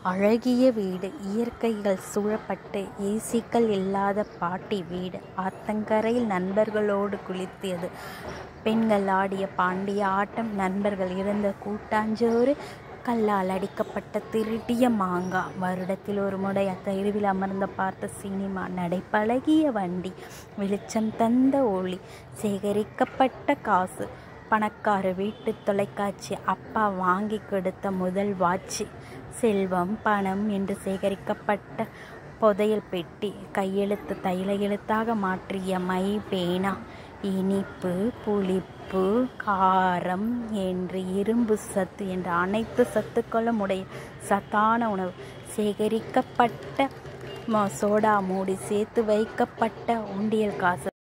அழகிய வீடு இயற்கைகள் சூழப்பட்டு ஏசிக்கள் இல்லாத பாட்டி வீடு ஆத்தங்கரையில் நண்பர்களோடு குளித்தது பெண்கள் ஆடிய பாண்டிய ஆட்டம் நண்பர்கள் இருந்த கூட்டாஞ்சோறு கல்லால் அடிக்கப்பட்ட திருடிய மாங்காய் வருடத்தில் ஒரு முறை அத்தெருவில் அமர்ந்து பார்த்த சினிமா நடைப்பழகிய வண்டி வெளிச்சம் தந்த ஒளி சேகரிக்கப்பட்ட காசு பணக்கார வீட்டு தொலைக்காட்சி அப்பா வாங்கி கொடுத்த முதல் வாட்சி செல்வம் பணம் என்று சேகரிக்கப்பட்ட புதையல் பெட்டி கையெழுத்து தைல எழுத்தாக மாற்றிய மை பேனா இனிப்பு புளிப்பு காரம் என்று இரும்பு சத்து என்ற அனைத்து சத்துக்களும் உடைய சத்தான உணவு சேகரிக்கப்பட்ட சோடா மூடி சேர்த்து வைக்கப்பட்ட உண்டியல் காசு